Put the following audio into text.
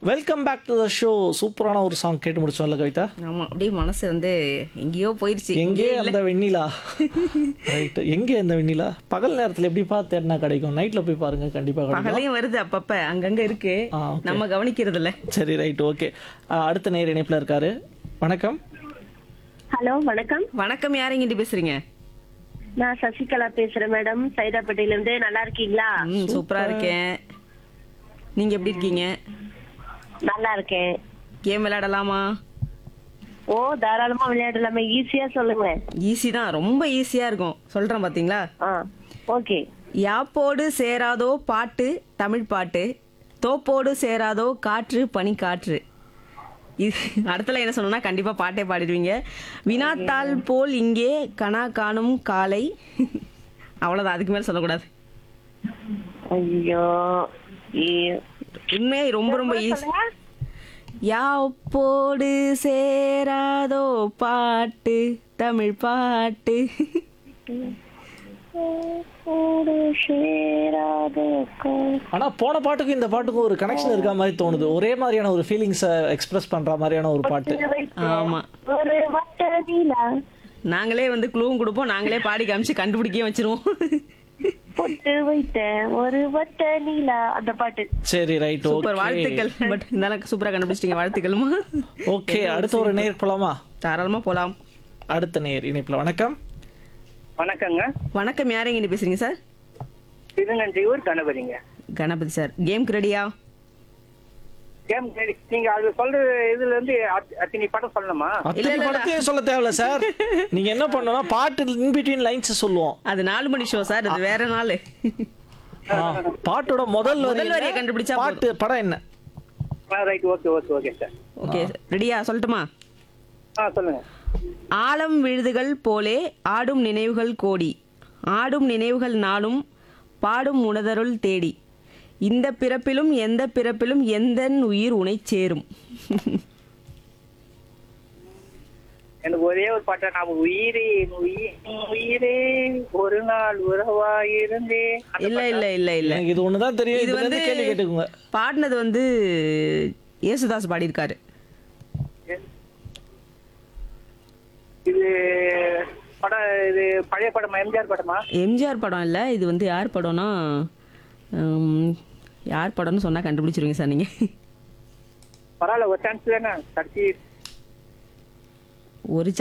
Welcome back to the show சூப்பரான ஒரு song கேட்டு முடிச்சோம்ல கவிதா ஆமா அப்படியே மனசு வந்து எங்கேயோ போயிருச்சு எங்கே அந்த வெண்ணிலா ரைட் எங்கே அந்த வெண்ணிலா பகல் நேரத்துல எப்படி பார்த்து தேடினா கிடைக்கும் நைட்ல போய் பாருங்க கண்டிப்பா கிடைக்கும் பகலையும் வருது அப்பப்ப அங்கங்க இருக்கு ஆ, okay. நம்ம கவனிக்கிறது இல்ல சரி ரைட் ஓகே அடுத்த நேர் இணைப்புல இருக்காரு வணக்கம் ஹலோ வணக்கம் வணக்கம் யாருங்கிட்ட பேசுறீங்க நான் சசிகலா பேசுறேன் மேடம் சைதாப்பேட்டையில இருந்து நல்லா இருக்கீங்களா ம் சூப்பரா இருக்கேன் நீங்க எப்படி இருக்கீங்க நல்லா இருக்கேன் கேம் விளையாடலாமா ஓ தாராளமா விளையாடலாமே ஈஸியா சொல்லுங்க ஈஸி தான் ரொம்ப ஈஸியா இருக்கும் சொல்றேன் பாத்தீங்களா ஆ ஓகே யாப்போடு சேராதோ பாட்டு தமிழ் பாட்டு தோப்போடு சேராதோ காற்று பனி காற்று இது அடுத்தல என்ன சொல்லணும்னா கண்டிப்பா பாட்டே பாடிடுவீங்க வினாத்தாள் போல் இங்கே கனா காணும் காலை அவ்வளவுதான் அதுக்கு மேல சொல்லக்கூடாது ஐயோ ஈ- உண்மையே ரொம்ப ரொம்ப ஈஸி யாப்போடு சேராதோ பாட்டு தமிழ் பாட்டு ஒரு சேராத கா- ஆனா போன பாட்டுக்கும் இந்த பாட்டுக்கும் ஒரு கனெக்ஷன் இருக்க மாதிரி தோணுது ஒரே மாதிரியான ஒரு ஃபீலிங்ஸை எக்ஸ்பிரஸ் பண்ற மாதிரியான ஒரு பாட்டு ஆமா ஒரு வட்ட நீலா நாங்களே வந்து க்ளூவும் கொடுப்போம் நாங்களே பாடி காமிச்சு கண்டுபிடிக்க வச்சிருவோம் பொட்டு வைத்த ஒரு வட்ட நீலா அந்த பாட்டு சரி ரைட் சூப்பர் ஓகே வாழ்த்துக்கள் பட் இருந்தாலும் சூப்பரா கண்டுபிடிச்சிட்டீங்க வாழ்த்துக்கள்மா ஓகே அடுத்த ஒரு நேர் போலாமா தாராளமா போலாம் அடுத்த நேர் இணைப்புல வணக்கம் வணக்கங்க வணக்கம் யாரைங்க இங்க பேசுறீங்க சார் திருநஞ்சையூர் கணபதிங்க கணபதி சார் கேம்க்கு ரெடியா கேம் சரி, நீங்க அது சொல்ற இதுல இருந்து அத்- அத்தனை படம் சொல்லணுமா அத்தனை படத்தையும் சொல்ல தேவையில்ல சார் நீங்க என்ன பண்ணணும்னா பாட்டு இன் பிட்வீன் லைன்ஸ் சொல்லுவோம் அது நாலு மணி ஷோ சார் அது வேற நாள் ஆ, பாட்டோட முதல் வரி முதல் என்ன? வரியை கண்டுபிடிச்சா பாட்டு படம் என்ன right okay okay okay sir okay ரெடியா சொல்லட்டுமா ஆ சொல்லுங்க ஆழம் விழுதுகள் போலே ஆடும் நினைவுகள் கோடி ஆடும் நினைவுகள் நாளும் பாடும் உணதருள் தேடி இந்த பிறப்பிலும் எந்த பிறப்பிலும் எந்த உயிர் உனை சேரும் எனக்கு ஒரே ஒரு பாட்டை நான் உயிரே உயிர் உயிரே ஒரு நாள் உறவாயிருந்தே அந்த இல்ல இல்ல இல்ல இல்ல எனக்கு இது ஒண்ணுதான் தெரியும் இது இது வந்து வந்து கேள்வி கேட்டுக்கோங்க பாடினது வந்து இயேசுதாஸ் பாடியிருக்காரு இது படம் இது பழைய படமா எம்ஜிஆர் படமா எம்ஜிஆர் படம் இல்லை இது வந்து யார் படம்னா ஹம், யார் படம்னு சொன்னா கண்டுபிடிச்சிருவீங்க சார் நீங்க பரவாயில்ல ஒரு சான்ஸ் தானே கடைசி ஒரு